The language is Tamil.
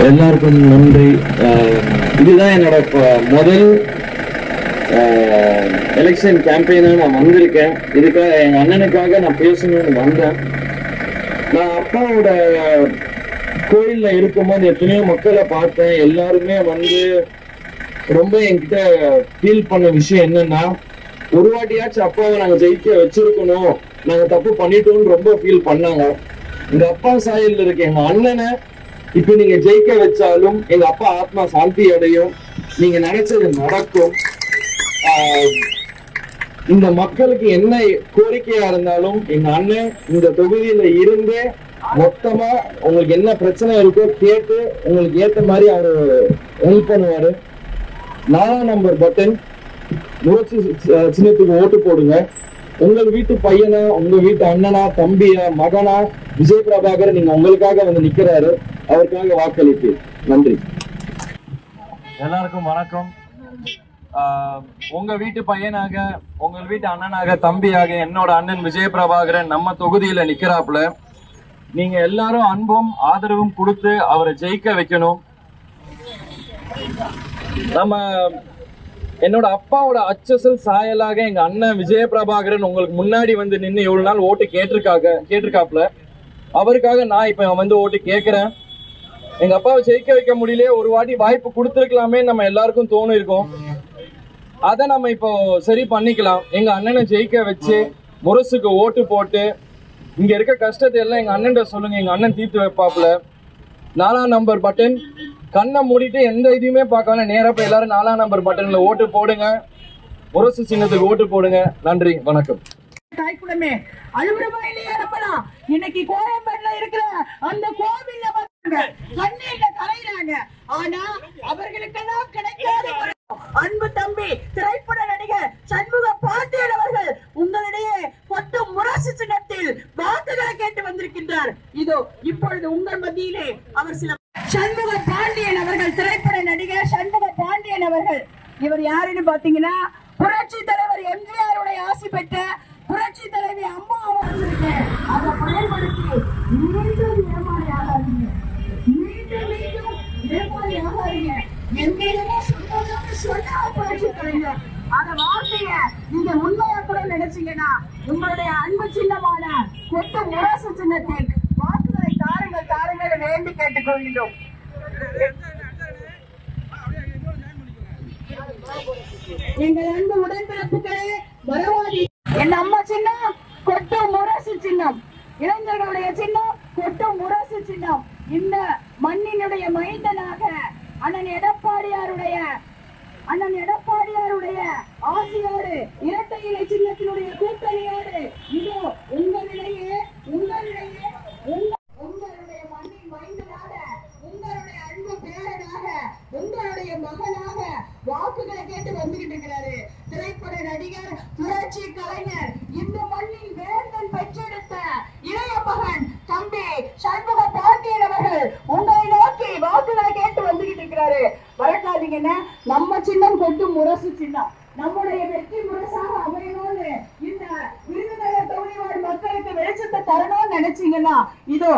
எல்லாருக்கும் நன்றி அஹ், இதுதான் என்னோட ப- முதல் எலெக்ஷன் கேம்பெயினாக நான் வந்திருக்கேன் இதுக்காக எங்கள் அண்ணனுக்காக நான் பேசணும்னு வந்தேன் நான் அப்பாவோட கோயிலில் இருக்கும்போது எத்தனையோ மக்களை பார்த்தேன் எல்லாருமே வந்து ரொம்ப என்கிட்ட ஃபீல் பண்ண விஷயம் என்னன்னா ஒரு வாட்டியாச்சும் அப்பாவை நாங்கள் ஜெயிக்க வச்சிருக்கணும் நாங்கள் தப்பு பண்ணிட்டோம்னு ரொம்ப ஃபீல் பண்ணாங்க எங்க அப்பா சாயல்ல இருக்க எங்க அண்ணனை இப்ப நீங்க ஜெயிக்க வச்சாலும் எங்க அப்பா ஆத்மா சாந்தி அடையும் நீங்க நினைச்சது நடக்கும் ஆஹ் இந்த மக்களுக்கு என்ன கோரிக்கையா இருந்தாலும் எங்க அண்ணன் இந்த தொகுதியில இருந்து மொத்தமா உங்களுக்கு என்ன பிரச்சனை இருக்கோ கேட்டு உங்களுக்கு ஏத்த மாதிரி அவரு ஹெல்ப் பண்ணுவாரு நாலாம் நம்பர் பட்டன் முயற்சி சின்னத்துக்கு ஓட்டு போடுங்க உங்கள் வீட்டு பையனா உங்க வீட்டு அண்ணனா தம்பியா மகனா விஜய் பிரபாகர் நீங்க உங்களுக்காக வந்து நிக்கிறாரு அவருக்காக வாக்களிப்பு நன்றி எல்லாருக்கும் வணக்கம் ஆஹ் உங்க வீட்டு பையனாக உங்கள் வீட்டு அண்ணனாக தம்பியாக என்னோட அண்ணன் விஜய் பிரபாகரன் நம்ம தொகுதியில நிக்கிறாப்புல நீங்க எல்லாரும் அன்பும் ஆதரவும் கொடுத்து அவரை ஜெயிக்க வைக்கணும் நம்ம என்னோட அப்பாவோட அச்சசல் சாயலாக எங்க அண்ணன் விஜய பிரபாகரன் உங்களுக்கு முன்னாடி வந்து நின்று இவ்வளவு நாள் ஓட்டு கேட்டிருக்காங்க கேட்டிருக்காப்ல அவருக்காக நான் இப்ப வந்து ஓட்டு கேட்கிறேன் எங்க அப்பாவை ஜெயிக்க வைக்க முடியல ஒரு வாட்டி வாய்ப்பு கொடுத்துருக்கலாமே நம்ம எல்லாருக்கும் தோணும் இருக்கும் அதை நம்ம இப்போ சரி பண்ணிக்கலாம் எங்க அண்ணனை ஜெயிக்க வச்சு முரசுக்கு ஓட்டு போட்டு இங்க இருக்க கஷ்டத்தை எல்லாம் எங்க அண்ணன்ட்ட சொல்லுங்க எங்க அண்ணன் தீர்த்து வைப்பாப்ல நாலாம் நம்பர் பட்டன் கண்ணை மூடிட்டு எந்த இதையுமே பார்க்காம நேரா போய் எல்லாரும் நாலாம் நம்பர் பட்டன்ல ஓட்டு போடுங்க முரசு சின்னத்துக்கு ஓட்டு போடுங்க நன்றி வணக்கம் தாய்க்குடமே அழுகுறமா இல்லையா நம்பலாம் இன்னைக்கு கோயம்பேடுல இருக்கிற அந்த கோவில்ல வந்தாங்க கண்ணீர்ல கலையிறாங்க ஆனா அவர்களுக்கெல்லாம் கிடைக்காத ஒரு அன்பு தம்பி திரைப்பட நடிகர் சண்முக பாண்டியன் அவர்கள் உங்களிடையே கொட்டு முரசு சின்னத்தில் வாக்குகளை கேட்டு வந்திருக்கின்றார் இதோ இப்பொழுது உங்கள் மத்தியிலே அவர் சில சண்முக பாண்டியன் அவர்கள் திரைப்பட நடிகர் சண்முக பாண்டியன் அவர்கள் இவர் யாருன்னு பாத்தீங்கன்னா புரட்சி தலைவர் எம்ஜிஆர் உடைய ஆசி பெற்ற புரட்சி தலைவி அம்மா அவர்களுக்கு அதை பயன்படுத்தி மீண்டும் ஏமாறி ஆகாதீங்க மீண்டும் மீண்டும் ஏமாறி ஆகாதீங்க எங்கேயுமே சொன்னதுன்னு சொன்னா புரட்சி தலைவர் அந்த வார்த்தைய நீங்க உண்மையா கூட நினைச்சீங்கன்னா உங்களுடைய அன்பு சின்னமான கொட்டு முரசு சின்னத்தில் வாக்குகளை தாருங்கள் தாருங்கள் வேண்டி கேட்டுக்கொள்கிறோம் எங்கள் அன்பு உடன்பிறப்புகளே வரவாதி என் அம்மா சின்னம் கொட்டு முரசு சின்னம் இளைஞர்களுடைய சின்னம் கொட்டு முரசு சின்னம் இந்த மண்ணினுடைய மைந்தனாக அண்ணன் எடப்பாடியாருடைய அண்ணன் எடப்பாடியாருடைய ஆசியோடு இரட்டை இலை சின்னத்தினுடைய கூட்டணியோடு இதோ உங்களிடையே உங்களிடையே உங்க- உங்களுடைய மண்ணின் மைந்தனாக உங்களுடைய அன்பு பேரனாக உங்களுடைய மகனாக வாக்குகளை கேட்டு வந்துகிட்டு இருக்கிறாரு திரைப்பட நடிகர் புரட்சி கலைஞர் இந்த மண்ணின் வேந்தன் பெற்றெடுத்த இளைய மகன் தம்பி சண்முக பாண்டியன் அவர்கள் உங்களை நோக்கி வாக்குகளை கேட்டு வந்துகிட்டு இருக்கிறாரு மறக்காதீங்கன்னா நம்ம சின்னம் கொட்டும் முரசு சின்னம் நம்முடைய வெற்றி முரசாக அமையணும்னு இந்த விருதுநகர் தொகுதி வாழ் மக்களுக்கு வெளிச்சத்தை தரணும்னு நினைச்சீங்கன்னா இதோ